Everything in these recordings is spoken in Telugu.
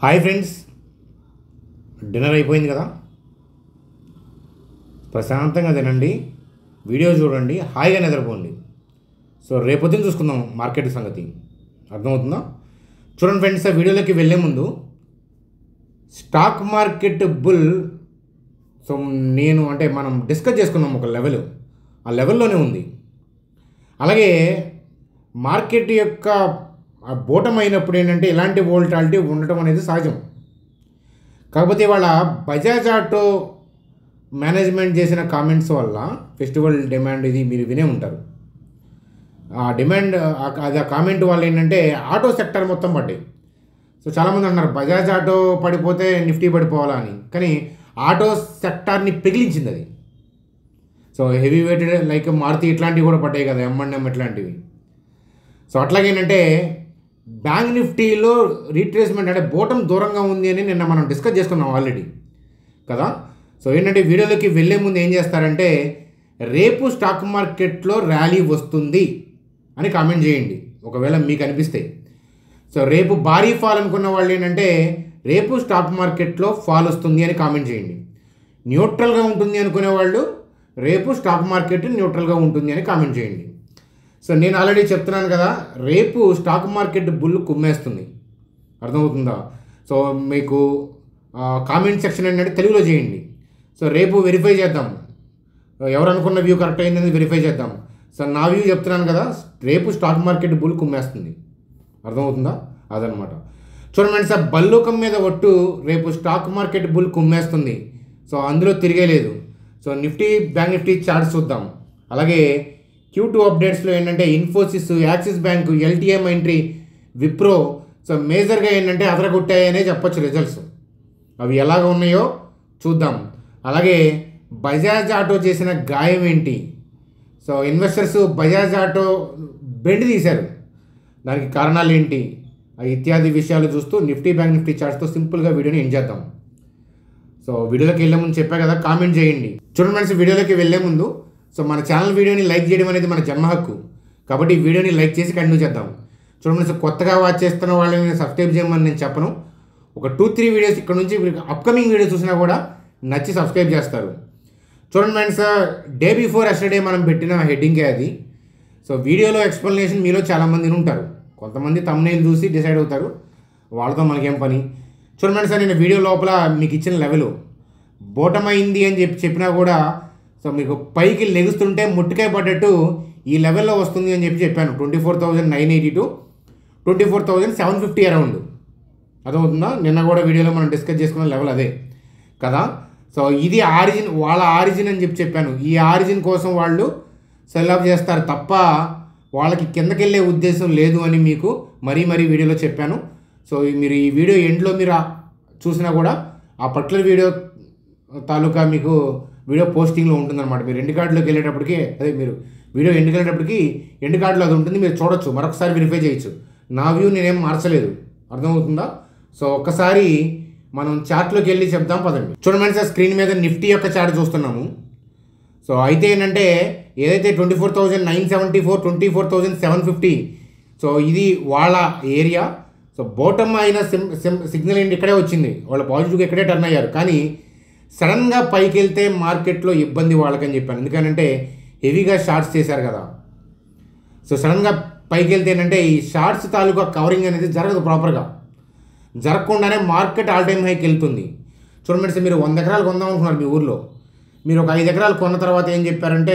హాయ్ ఫ్రెండ్స్ డిన్నర్ అయిపోయింది కదా ప్రశాంతంగా తినండి వీడియో చూడండి హాయిగా నిద్రపోండి సో రేపొద్దున చూసుకుందాం మార్కెట్ సంగతి అర్థమవుతుందా చూడండి ఫ్రెండ్స్ ఆ వీడియోలోకి వెళ్ళే ముందు స్టాక్ మార్కెట్ బుల్ సో నేను అంటే మనం డిస్కస్ చేసుకున్నాం ఒక లెవెల్ ఆ లెవెల్లోనే ఉంది అలాగే మార్కెట్ యొక్క ఆ బోటం అయినప్పుడు ఏంటంటే ఇలాంటి వోల్టాలిటీ ఉండటం అనేది సహజం కాకపోతే వాళ్ళ బజాజ్ ఆటో మేనేజ్మెంట్ చేసిన కామెంట్స్ వల్ల ఫెస్టివల్ డిమాండ్ ఇది మీరు వినే ఉంటారు ఆ డిమాండ్ ఆ- అది ఆ కామెంట్ వల్ల ఏంటంటే ఆటో సెక్టర్ మొత్తం పడ్డాయి సో చాలామంది అన్నారు బజాజ్ ఆటో పడిపోతే నిఫ్టీ పడిపోవాలా అని కానీ ఆటో సెక్టార్ని పిగిలించింది అది so heavy weighted like Maruti ఇట్లాంటివి కూడా పడ్డాయి కదా ఎంఎన్ఎం ఇట్లాంటివి సో అట్లాగేంటంటే బ్యాంక్ నిఫ్టీలో రీట్రేస్మెంట్ అంటే బోటం దూరంగా ఉంది అని నిన్న మనం డిస్కస్ చేసుకున్నాం ఆల్రెడీ కదా సో ఏంటంటే వీడియోలోకి వెళ్ళే ముందు ఏం చేస్తారంటే రేపు స్టాక్ మార్కెట్లో ర్యాలీ వస్తుంది అని కామెంట్ చేయండి ఒకవేళ మీకు అనిపిస్తే సో రేపు భారీ ఫాల్ అనుకున్న వాళ్ళు ఏంటంటే రేపు స్టాక్ మార్కెట్లో ఫాల్ వస్తుంది అని కామెంట్ చేయండి న్యూట్రల్గా ఉంటుంది అనుకునే వాళ్ళు రేపు స్టాక్ మార్కెట్ న్యూట్రల్గా ఉంటుంది అని కామెంట్ చేయండి సో నేను ఆల్రెడీ చెప్తున్నాను కదా రేపు స్టాక్ మార్కెట్ బుల్ కుమ్మేస్తుంది అర్థమవుతుందా సో మీకు కామెంట్ సెక్షన్ ఏంటంటే తెలుగులో చేయండి సో రేపు వెరిఫై చేద్దాం ఎవరు అనుకున్న వ్యూ కరెక్ట్ అయిందని వెరిఫై చేద్దాం సో నా వ్యూ చెప్తున్నాను కదా రేపు స్టాక్ మార్కెట్ బుల్ కుమ్మేస్తుంది అర్థమవుతుందా అదనమాట చూడండి సార్ బల్లూకం మీద ఒట్టు రేపు స్టాక్ మార్కెట్ బుల్ కుమ్మేస్తుంది సో అందులో తిరిగేలేదు so Nifty bank Nifty charts చూద్దాం అలాగే క్యూ టూ అప్డేట్స్లో ఏంటంటే Infosys Axis bank LTM entry Wipro so మేజర్గా ఏంటంటే అదరగొట్టాయనే చెప్పొచ్చు రిజల్ట్స్ అవి ఎలాగ ఉన్నాయో చూద్దాం అలాగే బజాజ్ ఆటో చేసిన గాయం ఏంటి so investors Bajaj auto bend తీశారు దానికి కారణాలు ఏంటి ఆ ఇత్యాది విషయాలు చూస్తూ నిఫ్టీ బ్యాంక్ నిఫ్టీ చార్ట్స్తో సింపుల్గా వీడియోని ఎండ్ చేద్దాం సో వీడియోలోకి వెళ్ళే ముందు చెప్పా కదా కామెంట్ చేయండి చూడండి ఫ్రెండ్స్ వీడియోలోకి వెళ్ళే ముందు సో మన ఛానల్ వీడియోని లైక్ చేయడం అనేది మన జన్మ హక్కు కాబట్టి ఈ వీడియోని లైక్ చేసి కంటిన్యూ చేద్దాం చూడండి ఫ్రెండ్స్ కొత్తగా వాచ్ చేస్తున్న వాళ్ళని సబ్స్క్రైబ్ చేయమని నేను చెప్పను ఒక టూ త్రీ వీడియోస్ ఇక్కడ నుంచి అప్కమింగ్ వీడియో చూసినా కూడా నచ్చి సబ్స్క్రైబ్ చేస్తారు చూడండి ఫ్రెండ్స్ డే బిఫోర్ ఎస్టర్డే మనం పెట్టిన హెడ్డింగే అది సో వీడియోలో ఎక్స్ప్లెనేషన్ మీలో చాలామంది ఉంటారు కొంతమంది తమ్నేల్ చూసి డిసైడ్ అవుతారు వాళ్ళతో మనకేం పని చూడండి ఫ్రెండ్స్ నేను వీడియో లోపల మీకు ఇచ్చిన లెవెల్ బోటమైంది అని చెప్పి చెప్పినా కూడా సో మీకు పైకి లెగుస్తుంటే ముట్టుకాయ పడ్డట్టు ఈ లెవెల్లో వస్తుంది అని చెప్పి చెప్పాను twenty four thousand nine eighty to twenty four thousand seven fifty around అర్థమవుతుందా నిన్న కూడా వీడియోలో మనం డిస్కస్ చేసుకున్న లెవెల్ అదే కదా సో ఇది ఆరిజిన్ వాళ్ళ ఆరిజిన్ అని చెప్పి చెప్పాను ఈ ఆరిజిన్ కోసం వాళ్ళు సెల్ ఆఫ్ చేస్తారు తప్ప వాళ్ళకి కిందకి వెళ్ళే ఉద్దేశం లేదు అని మీకు మరీ మరీ వీడియోలో చెప్పాను సో ఈ- మీరు ఈ వీడియో ఎండ్లో మీరు ఆ- చూసినా కూడా ఆ పర్టికులర్ వీడియో తాలూకా మీకు వీడియో పోస్టింగ్లో ఉంటుందన్నమాట మీరు ఎండ్ కార్డులోకి వెళ్ళేటప్పటికి అదే మీరు వీడియో ఎండ్కి వెళ్ళేటప్పటికి ఎండ్ కార్డులో అది ఉంటుంది మీరు చూడొచ్చు మరొకసారి వెరిఫై చేయొచ్చు నా వ్యూ నేనేం మార్చలేదు అర్థమవుతుందా సో ఒక్కసారి మనం చార్ట్లోకి వెళ్ళి చెప్దాం పదండి చూడండి సార్ స్క్రీన్ మీద నిఫ్టీ యొక్క చార్ట్ చూస్తున్నాము సో అయితే ఏంటంటే ఏదైతే twenty four thousand nine seventy four twenty four thousand seven fifty so ఇది వాళ్ళ ఏరియా సో బోటమ్ అయిన సిమ్ సిమ్ సిగ్నల్ ఏంటి ఇక్కడే వచ్చింది వాళ్ళు పాజిటివ్గా ఇక్కడే టర్న్ అయ్యారు కానీ సడన్గా పైకి వెళ్తే మార్కెట్లో ఇబ్బంది వాళ్ళకని చెప్పాను ఎందుకంటే హెవీగా షార్ట్స్ చేశారు కదా సో సడన్గా పైకి వెళ్తే ఏంటంటే ఈ షార్ట్స్ తాలూకా కవరింగ్ అనేది జరగదు ప్రాపర్గా జరగకుండానే మార్కెట్ ఆల్ టైమ్ హైకి వెళ్తుంది చూడండి మేడం, మీరు వంద ఎకరాలు కొందాం అనుకున్నారు మీ ఊర్లో మీరు ఒక ఐదు ఎకరాలు కొన్న తర్వాత ఏం చెప్పారంటే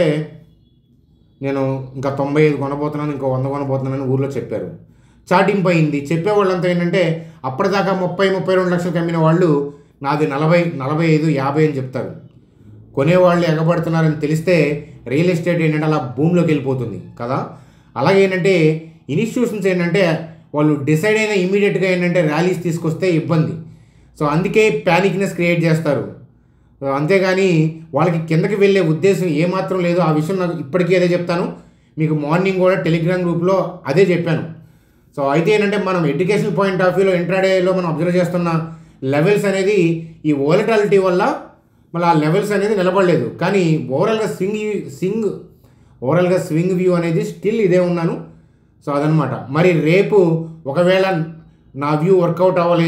నేను ఇంకా తొంభై ఐదు కొనబోతున్నాను ఇంకో వంద కొనబోతున్నానని ఊర్లో చెప్పారు చాటింపు అయింది చెప్పేవాళ్ళంతా ఏంటంటే అప్పటిదాకా ముప్పై ముప్పై రెండు లక్షలు అమ్మిన వాళ్ళు నాది నలభై నలభై ఐదు యాభై అని చెప్తారు కొనేవాళ్ళు ఎగబడుతున్నారని తెలిస్తే రియల్ ఎస్టేట్ ఏంటంటే అలా భూమిలోకి వెళ్ళిపోతుంది కదా అలాగే ఏంటంటే ఇన్స్టిట్యూషన్స్ ఏంటంటే వాళ్ళు డిసైడ్ అయిన ఇమీడియట్గా ఏంటంటే ర్యాలీస్ తీసుకొస్తే ఇబ్బంది సో అందుకే ప్యానిక్నెస్ క్రియేట్ చేస్తారు సో అంతేగాని వాళ్ళకి కిందకి వెళ్ళే ఉద్దేశం ఏమాత్రం లేదు ఆ విషయం నాకు ఇప్పటికీ అదే చెప్తాను మీకు మార్నింగ్ కూడా టెలిగ్రామ్ గ్రూప్లో అదే చెప్పాను సో అయితే ఏంటంటే మనం ఎడ్యుకేషన్ పాయింట్ ఆఫ్ వ్యూలో ఇంట్రాడేలో మనం అబ్జర్వ్ చేస్తున్న లెవెల్స్ అనేది ఈ ఓలటాలిటీ వల్ల మళ్ళీ ఆ లెవెల్స్ అనేది నిలబడలేదు కానీ ఓవరాల్గా స్వింగ్ స్వింగ్ ఓవరాల్గా స్వింగ్ వ్యూ అనేది స్టిల్ ఇదే ఉన్నాను సో అదనమాట మరి రేపు ఒకవేళ నా వ్యూ వర్కౌట్ అవ్వలేదు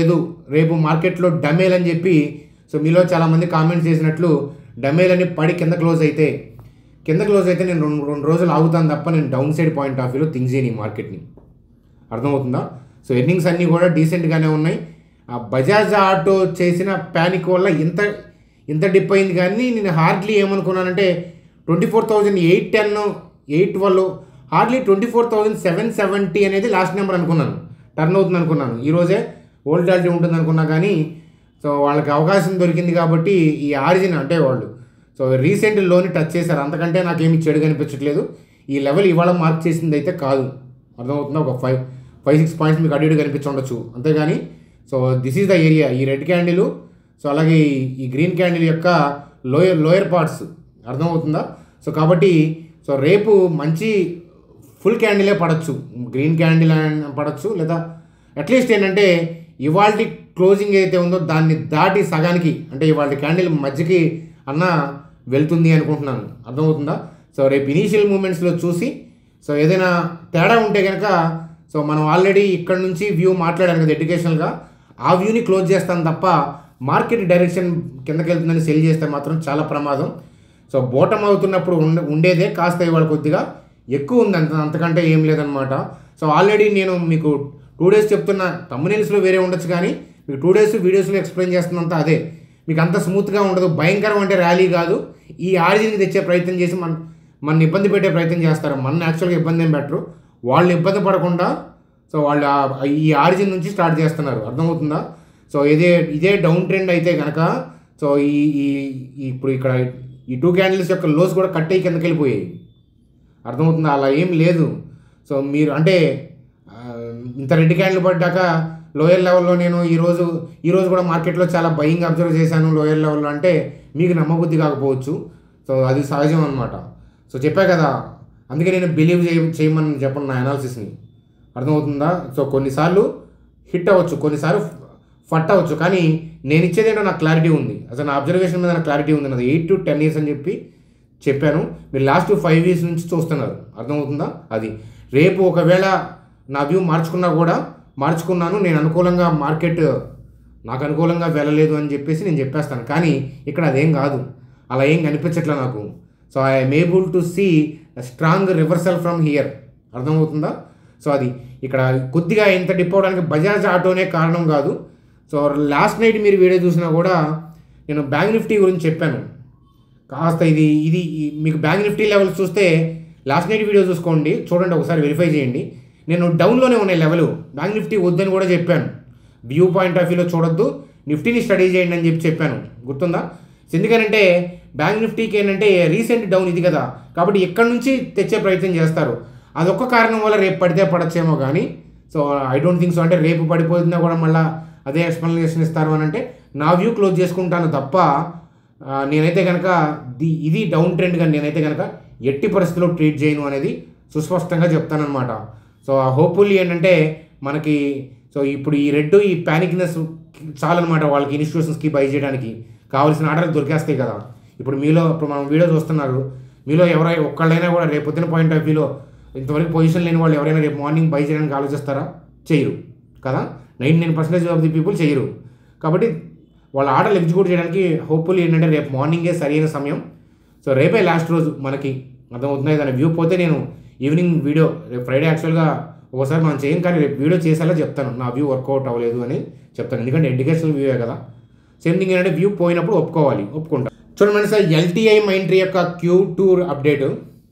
రేపు మార్కెట్లో డమేల్ అని చెప్పి సో మీలో చాలామంది కామెంట్స్ చేసినట్లు డమేల్ అని పడి కింద క్లోజ్ అయితే కింద క్లోజ్ అయితే నేను రెండు రెండు రోజులు ఆగుతాను తప్ప నేను డౌన్ సైడ్ పాయింట్ ఆఫ్ వ్యూలో థింక్ చేయను ఈ మార్కెట్ని అర్థమవుతుందా సో ఎర్నింగ్స్ అన్నీ కూడా డీసెంట్గానే ఉన్నాయి ఆ బజాజ్ ఆటో చేసిన ప్యానిక్ వల్ల ఇంత ఇంత డిప్ అయింది కానీ నేను హార్డ్లీ ఏమనుకున్నానంటే twenty four thousand eight ten eight twelve hardly twenty four thousand seven seventy అనేది లాస్ట్ నెంబర్ అనుకున్నాను టర్న్ అవుతుంది అనుకున్నాను ఈరోజే ఓల్డాలిటీ ఉంటుంది అనుకున్నా కానీ సో వాళ్ళకి అవకాశం దొరికింది కాబట్టి ఈ ఆరిజిన్ అంటే వాళ్ళు సో రీసెంట్ లోని టచ్ చేశారు అంతకంటే నాకేమి చెడు కనిపించట్లేదు ఈ లెవెల్ ఇవాళ మార్క్ చేసింది అయితే కాదు అర్థమవుతుందా ఒక ఫైవ్ ఫైవ్ సిక్స్ పాయింట్స్ మీకు అటు ఇటు కనిపించవచ్చు అంతేగాని so this is the area ఈ రెడ్ క్యాండిల్ సో అలాగే ఈ- ఈ గ్రీన్ క్యాండిల్ యొక్క లోయర్ లోయర్ పార్ట్స్ అర్థమవుతుందా సో కాబట్టి సో రేపు మంచి ఫుల్ క్యాండిలే పడచ్చు గ్రీన్ క్యాండిల్ అయినా పడచ్చు లేదా అట్లీస్ట్ ఏంటంటే ఇవాళ క్లోజింగ్ ఏదైతే ఉందో దాన్ని దాటి సగానికి అంటే ఇవాళ క్యాండిల్ మధ్యకి అన్న వెళ్తుంది అనుకుంటున్నాను అర్థమవుతుందా సో రేపు ఇనీషియల్ మూమెంట్స్లో చూసి సో ఏదైనా తేడా ఉంటే కనుక సో మనం ఆల్రెడీ ఇక్కడ నుంచి వ్యూ మాట్లాడాను కదా ఎడ్యుకేషనల్గా ఆ వ్యూని క్లోజ్ చేస్తాను తప్ప మార్కెట్ డైరెక్షన్ కిందకి వెళ్తుందని సెల్ చేస్తే మాత్రం చాలా ప్రమాదం సో బోటం అవుతున్నప్పుడు ఉండ ఉండేదే కాస్త ఇవాళ కొద్దిగా ఎక్కువ ఉంది అంత అంతకంటే ఏం లేదనమాట సో ఆల్రెడీ నేను మీకు టూ డేస్ చెప్తున్న తమ్మునీల్స్లో వేరే ఉండొచ్చు కానీ మీకు టూ డేస్ వీడియోస్లో ఎక్స్ప్లెయిన్ చేస్తున్నంత అదే మీకు అంత స్మూత్గా ఉండదు భయంకరం అంటే ర్యాలీ కాదు ఈ ఆరిజిన్కి తెచ్చే ప్రయత్నం చేసి మన మన ఇబ్బంది పెట్టే ప్రయత్నం చేస్తారు మన యాక్చువల్గా ఇబ్బంది ఏం పెట్టరు వాళ్ళు ఇబ్బంది పడకుండా సో వాళ్ళు ఆ- ఈ ఆరిజిన్ నుంచి స్టార్ట్ చేస్తున్నారు అర్థమవుతుందా సో ఇదే ఇదే డౌన్ ట్రెండ్ అయితే కనుక సో ఈ ఈ ఈ ఇప్పుడు ఇక్కడ ఈ టూ క్యాండిల్స్ యొక్క లోస్ కూడా కట్ అయ్యి కిందకి వెళ్ళిపోయాయి అర్థమవుతుందా అలా ఏం లేదు సో మీరు అంటే ఆ, ఇంత రెడ్ క్యాండిల్ పడ్డాక లోయర్ లెవెల్లో నేను ఈరోజు ఈరోజు కూడా మార్కెట్లో చాలా బయింగ్ అబ్జర్వ్ చేశాను లోయర్ లెవెల్లో అంటే మీకు నమ్మబుద్ధి కాకపోవచ్చు సో అది సహజం అనమాట సో చెప్పా కదా అందుకే నేను బిలీవ్ చేయ చేయమని చెప్పను నా అనాలిసిస్ని అర్థమవుతుందా సో కొన్నిసార్లు హిట్ అవ్వచ్చు కొన్నిసార్లు ఫట్ అవ్వచ్చు కానీ నేను ఇచ్చేది ఏంటో నాకు క్లారిటీ ఉంది అసలు నా అబ్జర్వేషన్ మీద నాకు క్లారిటీ ఉంది నాది ఎయిట్ టు టెన్ ఇయర్స్ అని చెప్పి చెప్పాను మీరు లాస్ట్ ఫైవ్ ఇయర్స్ నుంచి చూస్తున్నారు అర్థమవుతుందా అది రేపు ఒకవేళ నా వ్యూ మార్చుకున్నా కూడా మార్చుకున్నాను నేను అనుకూలంగా మార్కెట్ నాకు అనుకూలంగా వెళ్ళలేదు అని చెప్పేసి నేను చెప్పేస్తాను కానీ ఇక్కడ అదేం కాదు అలా ఏం కనిపించట్లే నాకు so I'm able to see strong reversal from here అర్థమవుతుందా సో అది ఇక్కడ కొద్దిగా ఇంత డిప్ అవడానికి బజాజ్ ఆటోనే కారణం కాదు సో లాస్ట్ నైట్ మీరు వీడియో చూసినా కూడా నేను బ్యాంక్ నిఫ్టీ గురించి చెప్పాను కాస్త ఇది ఇది ఈ- మీకు బ్యాంక్ నిఫ్టీ లెవెల్స్ చూస్తే లాస్ట్ నైట్ వీడియో చూసుకోండి చూడండి ఒకసారి వెరిఫై చేయండి నేను డౌన్లోనే ఉన్నాయి లెవెల్ బ్యాంక్ నిఫ్టీ వద్దని కూడా చెప్పాను వ్యూ పాయింట్ ఆఫ్ వ్యూలో చూడొద్దు నిఫ్టీని స్టడీ చేయండి అని చెప్పి చెప్పాను గుర్తుందా ఎందుకనంటే బ్యాంక్ నిఫ్టీకి ఏంటంటే రీసెంట్ డౌన్ ఇది కదా కాబట్టి ఇక్కడ నుంచి తెచ్చే ప్రయత్నం చేస్తారు అదొక్క కారణం వల్ల రేపు పడితే పడచ్చేమో కానీ so I don't think so అంటే రేపు పడిపోతున్నా కూడా మళ్ళీ అదే ఎక్స్ప్లెనేషన్ ఇస్తారు అని అంటే నా వ్యూ క్లోజ్ చేసుకుంటాను తప్ప ఆ, నేనైతే కనుక ది ఇది డౌన్ ట్రెండ్ కానీ నేనైతే కనుక ఎట్టి పరిస్థితుల్లో ట్రీట్ చేయను అనేది సుస్పష్టంగా చెప్తానమాట సో హోప్ఫుల్లీ ఏంటంటే మనకి సో ఇప్పుడు ఈ రెడ్ ఈ ప్యానిక్నెస్ చాలన్నమాట వాళ్ళకి ఇన్స్టిట్యూషన్స్కి బై చేయడానికి కావాల్సిన ఆర్డర్లు దొరికేస్తాయి కదా ఇప్పుడు మీలో ఇప్పుడు మనం వీడియో చూస్తున్నారు మీలో ఎవరైనా ఒక్కళ్ళైనా కూడా రేపు పొద్దున పాయింట్ ఆఫ్ వ్యూలో ఇంతవరకు పొజిషన్ లేని వాళ్ళు ఎవరైనా రేపు మార్నింగ్ బై చేయడానికి ఆలోచిస్తారా చేయరు కదా ninety nine percentage of the people చేయరు కాబట్టి వాళ్ళ ఆర్డర్లు ఎగ్జిక్యూట్ చేయడానికి హోప్ఫుల్లీ ఏంటంటే రేపు మార్నింగే సరైన సమయం సో రేపే లాస్ట్ రోజు మనకి అర్థమవుతుంది దాని వ్యూ పోతే నేను ఈవినింగ్ వీడియో రేపు ఫ్రైడే యాక్చువల్గా ఒకసారి మనం చేయం కానీ రేపు వీడియో చేసేలా చెప్తాను నా వ్యూ వర్కౌట్ అవ్వలేదు అని చెప్తాను ఎందుకంటే ఎడ్యుకేషనల్ వ్యూయే కదా సేమ్ థింగ్ ఏంటంటే వ్యూ పోయినప్పుడు ఒప్పుకోవాలి ఒప్పుకుంటా చూడండి సార్ ఎల్టీఐ మైంట్రీ యొక్క Q two update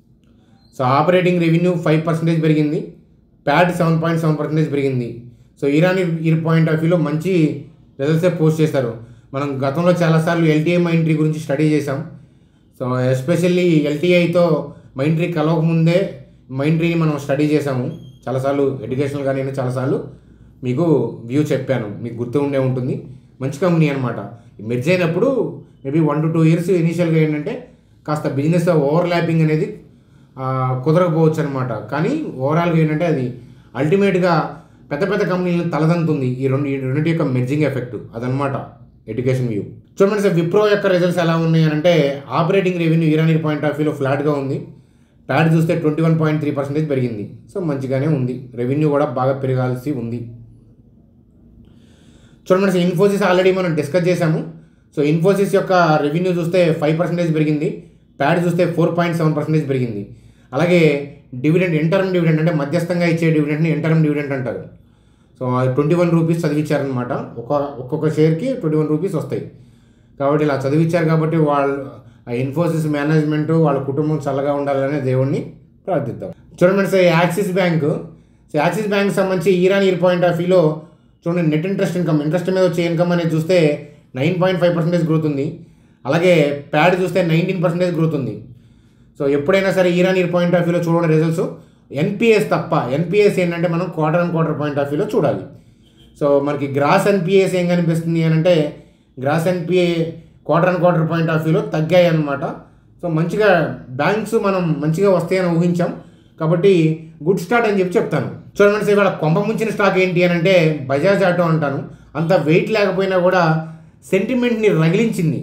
so operating revenue five percentage పెరిగింది PAT seven point seven percentage పెరిగింది so year on year point of వ్యూలో మంచి రిజల్ట్సే పోస్ట్ చేశారు మనం గతంలో చాలాసార్లు ఎల్టీఐ మైంట్రీ గురించి స్టడీ చేసాం సో ఎస్పెషల్లీ ఎల్టీఐతో మైంట్రీ కలవకముందే మైంట్రీని మనం స్టడీ చేసాము చాలాసార్లు ఎడ్యుకేషనల్ కానీ చాలాసార్లు మీకు వ్యూ చెప్పాను మీకు గుర్తు ఉండే ఉంటుంది మంచి కంపెనీ అనమాట మెర్జ్ అయినప్పుడు maybe one to two years ఇనీషియల్గా ఏంటంటే కాస్త బిజినెస్ ఓవర్ ల్యాపింగ్ అనేది ఆ, కుదరకపోవచ్చు అనమాట కానీ ఓవరాల్గా ఏంటంటే అది అల్టిమేట్గా పెద్ద పెద్ద కంపెనీలను తలదంతుంది ఈ రెండు ఈ రెండింటి యొక్క మెర్జింగ్ ఎఫెక్ట్ అదనమాట ఎడ్యుకేషన్ వ్యూ చూడండి సార్ విప్రో యొక్క రిజల్ట్స్ ఎలా ఉన్నాయి అని అంటే operating revenue year on point of వ్యూలో ఫ్లాట్గా ఉంది ప్యాడ్ చూస్తే twenty one point three percentage పెరిగింది సో మంచిగానే ఉంది రెవెన్యూ కూడా బాగా పెరగాల్సి ఉంది చూడండి ఫ్రెండ్స్ ఇన్ఫోసిస్ ఆల్రెడీ మనం డిస్కస్ చేశాము సో ఇన్ఫోసిస్ యొక్క రెవెన్యూ చూస్తే ఫైవ్ పర్సెంటేజ్ పెరిగింది ప్యాడ్ చూస్తే ఫోర్ పాయింట్ సెవెన్ పర్సెంటేజ్ పెరిగింది అలాగే డివిడెండ్ ఇంటర్మ్ డివిడెండ్ అంటే మధ్యస్థంగా ఇచ్చే డివిడెండ్ని ఇంటర్మ్ డివిడెండ్ అంటారు సో ట్వంటీ వన్ రూపీస్ చదివించారనమాట ఒక ఒక్కొక్క షేర్కి ట్వంటీ వన్ రూపీస్ వస్తాయి కాబట్టి ఇలా చదివించారు కాబట్టి వాళ్ళు ఆ ఇన్ఫోసిస్ మేనేజ్మెంట్ వాళ్ళ కుటుంబం చల్లగా ఉండాలనే దేవుణ్ణి ప్రార్థిద్దాం చూడండి sir Axis bank so Axis bank సంబంధించి ఈరాన్ ఇయర్ పాయింట్ ఆఫ్ వ్యూలో చూడండి నెట్ ఇంట్రెస్ట్ ఇన్కమ్ ఇంట్రెస్ట్ మీద వచ్చే ఇన్కమ్ అనేది చూస్తే nine point five percentage growth ఉంది అలాగే ప్యాడ్ చూస్తే నైన్టీన్ పర్సెంటేజ్ గ్రోత్ ఉంది సో ఎప్పుడైనా సరే ఈరాన్ ఇయర్ పాయింట్ ఆఫ్ వ్యూలో చూడండి రిజల్ట్స్ ఎన్పిఎస్ తప్ప ఎన్పిఎస్ ఏంటంటే మనం quarter and quarter point of వ్యూలో చూడాలి సో మనకి గ్రాస్ ఎన్పిఎస్ ఏం కనిపిస్తుంది అని అంటే gross NPA quarter and quarter point of వ్యూలో తగ్గాయి అనమాట సో మంచిగా బ్యాంక్స్ మనం మంచిగా వస్తాయని ఊహించాం కాబట్టి గుడ్ స్టార్ట్ అని చెప్పి చెప్తాను చూడండి సార్ ఇవాళ కొంప ముంచిన స్టాక్ ఏంటి అని అంటే బజాజ్ ఆటో అంటాను అంత వెయిట్ లేకపోయినా కూడా సెంటిమెంట్ని రగిలించింది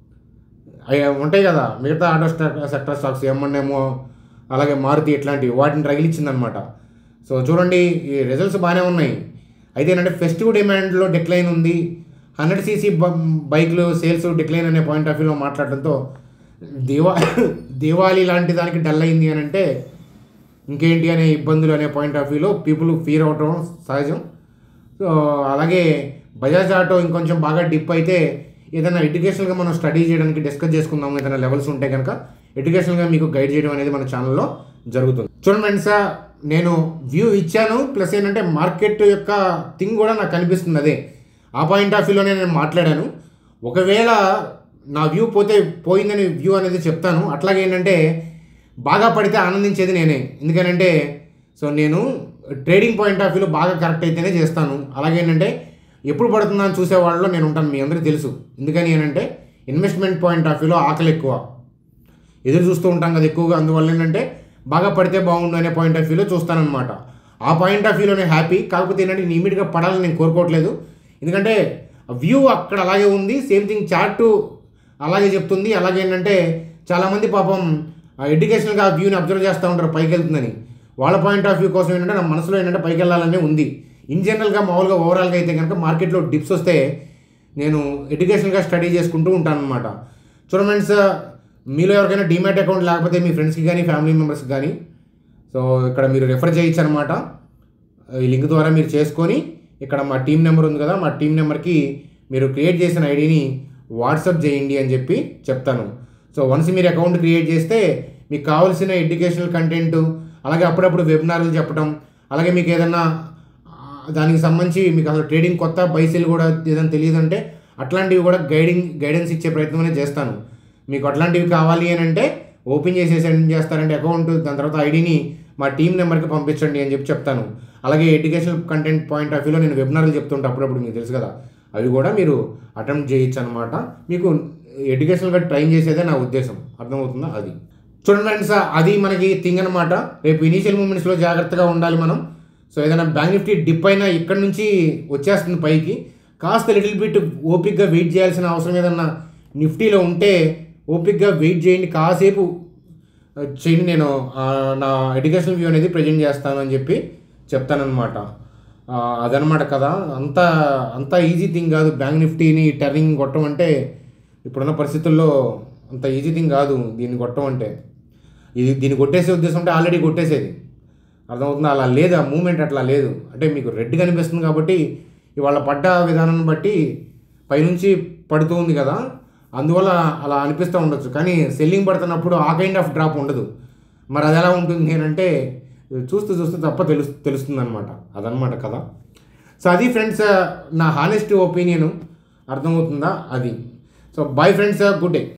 అవి ఉంటాయి కదా మిగతా ఆటో స్టాక్ సెక్టర్ స్టాక్స్ ఏమన్నేమో అలాగే మారుతి ఇట్లాంటివి వాటిని రగిలిచ్చింది అనమాట సో చూడండి ఈ రిజల్ట్స్ బాగానే ఉన్నాయి అయితే ఏంటంటే ఫెస్టివ్ డిమాండ్లో డిక్లైన్ ఉంది హండ్రెడ్ సీసీ బైక్లు సేల్స్ డిక్లైన్ అనే పాయింట్ ఆఫ్ వ్యూలో మాట్లాడడంతో దివా దివాళీ లాంటి దానికి డల్ అయింది అని అంటే ఇంకేంటి అనే ఇబ్బందులు అనే పాయింట్ ఆఫ్ వ్యూలో పీపుల్ ఫీర్ అవటం సహజం సో అలాగే బజాజ్ ఆటో ఇంకొంచెం బాగా డిప్ అయితే ఏదైనా ఎడ్యుకేషనల్గా మనం స్టడీ చేయడానికి డిస్కస్ చేసుకుందాం ఏదైనా లెవెల్స్ ఉంటే కనుక ఎడ్యుకేషనల్గా మీకు గైడ్ చేయడం అనేది మన ఛానల్లో జరుగుతుంది చూడండి ఫ్రెండ్స్ నేను వ్యూ ఇచ్చాను ప్లస్ ఏంటంటే మార్కెట్ యొక్క థింగ్ కూడా నాకు కనిపిస్తుంది అదే ఆ పాయింట్ ఆఫ్ వ్యూలోనే నేను మాట్లాడాను ఒకవేళ నా వ్యూ పోతే పోయిందని వ్యూ అనేది చెప్తాను అట్లాగే ఏంటంటే బాగా పడితే ఆనందించేది నేనే ఎందుకనంటే సో నేను ట్రేడింగ్ పాయింట్ ఆఫ్ వ్యూలో బాగా కరెక్ట్ అయితేనే చేస్తాను అలాగే ఏంటంటే ఎప్పుడు పడుతుందా అని చూసే వాళ్ళలో నేను ఉంటాను మీ అందరికీ తెలుసు ఎందుకని ఏంటంటే ఇన్వెస్ట్మెంట్ పాయింట్ ఆఫ్ వ్యూలో ఆకలి ఎక్కువ ఎదురు చూస్తూ ఉంటాం కదా ఎక్కువగా అందువల్ల ఏంటంటే బాగా పడితే బాగుండు అనే పాయింట్ ఆఫ్ వ్యూలో చూస్తానన్నమాట ఆ పాయింట్ ఆఫ్ వ్యూలో నేను హ్యాపీ కాకపోతే ఏంటంటే నేను ఇమీడియట్గా పడాలని నేను కోరుకోవట్లేదు ఎందుకంటే వ్యూ అక్కడ అలాగే ఉంది సేమ్ థింగ్ చార్ట్ అలాగే చెప్తుంది అలాగే ఏంటంటే చాలామంది పాపం ఎడ్యుకేషనల్గా ఆ వ్యూని అబ్జర్వ్ చేస్తూ ఉంటారు పైకి వెళ్తుందని వాళ్ళ పాయింట్ ఆఫ్ వ్యూ కోసం ఏంటంటే నా మనసులో ఏంటంటే పైకి వెళ్ళాలనే ఉంది ఇన్ జనరల్గా మామూలుగా ఓవరాల్గా అయితే కనుక మార్కెట్లో డిప్స్ వస్తే నేను ఎడ్యుకేషన్గా స్టడీ చేసుకుంటూ ఉంటాను అనమాట చూడండి ఫ్రెండ్స్ మీలో ఎవరికైనా డిమాట్ అకౌంట్ లేకపోతే మీ ఫ్రెండ్స్కి కానీ ఫ్యామిలీ మెంబర్స్కి కానీ సో ఇక్కడ మీరు రెఫర్ చేయొచ్చు అనమాట ఈ లింక్ ద్వారా మీరు చేసుకొని ఇక్కడ మా టీం నెంబర్ ఉంది కదా మా టీం నెంబర్కి మీరు క్రియేట్ చేసిన ఐడిని వాట్సాప్ చేయండి అని చెప్పి చెప్తాను సో వన్స్ మీరు అకౌంట్ క్రియేట్ చేస్తే మీకు కావాల్సిన ఎడ్యుకేషనల్ కంటెంట్ అలాగే అప్పుడప్పుడు వెబినార్లు చెప్పడం అలాగే మీకు ఏదైనా ఆ, దానికి సంబంధించి మీకు అసలు ట్రేడింగ్ కొత్త బైసీలు కూడా ఏదైనా తెలియదంటే అట్లాంటివి కూడా గైడింగ్ గైడెన్స్ ఇచ్చే ప్రయత్నం అనేది చేస్తాను మీకు అట్లాంటివి కావాలి అని అంటే ఓపెన్ చేసేసి ఏం చేస్తారంటే అకౌంట్ దాని తర్వాత ఐడిని మా టీం నెంబర్కి పంపించండి అని చెప్పి చెప్తాను అలాగే ఎడ్యుకేషనల్ కంటెంట్ పాయింట్ ఆఫ్ వ్యూలో నేను వెబినార్లు చెప్తుంటే అప్పుడప్పుడు మీకు తెలుసు కదా అవి కూడా మీరు అటెంప్ట్ చేయొచ్చు అనమాట మీకు ఎడ్యుకేషనల్గా ట్రైన్ చేసేదే నా ఉద్దేశం అర్థమవుతుందా అది చూడండి ఫ్రెండ్స్ అది మనకి థింగ్ అనమాట రేపు ఇనీషియల్ మూమెంట్స్లో జాగ్రత్తగా ఉండాలి మనం సో ఏదైనా బ్యాంక్ నిఫ్టీ డిప్ అయినా ఇక్కడ నుంచి వచ్చేస్తుంది పైకి కాస్త లిటిల్ బిట్ ఓపిక్గా వెయిట్ చేయాల్సిన అవసరం ఏదన్నా నిఫ్టీలో ఉంటే ఓపిక్గా వెయిట్ చేయండి కాసేపు ఆ, చేయండి నేను ఆ, నా ఎడ్యుకేషనల్ వ్యూ అనేది ప్రజెంట్ చేస్తాను అని చెప్పి చెప్తానమాట అదనమాట కదా అంత అంత ఈజీ థింగ్ కాదు బ్యాంక్ నిఫ్టీని టర్నింగ్ కొట్టడం అంటే ఇప్పుడున్న పరిస్థితుల్లో అంత ఈజీ థింగ్ కాదు దీన్ని కొట్టడం అంటే ఇది దీన్ని కొట్టేసే ఉద్దేశం ఉంటే ఆల్రెడీ కొట్టేసేది అర్థమవుతుందా అలా లేదు ఆ మూమెంట్ అట్లా లేదు అంటే మీకు రెడ్ కనిపిస్తుంది కాబట్టి ఇవాళ పడ్డ విధానాన్ని బట్టి పైనుంచి పడుతూ ఉంది కదా అందువల్ల అలా అనిపిస్తూ ఉండొచ్చు కానీ సెల్లింగ్ పడుతున్నప్పుడు ఆ కైండ్ ఆఫ్ డ్రాప్ ఉండదు మరి అది ఎలా ఉంటుంది అని అంటే చూస్తూ చూస్తూ తప్ప తెలుసు తెలుస్తుంది అనమాట అదనమాట కదా సో అది ఫ్రెండ్స్ నా హానెస్ట్ ఒపీనియన్ అర్థమవుతుందా అది so bye friends good day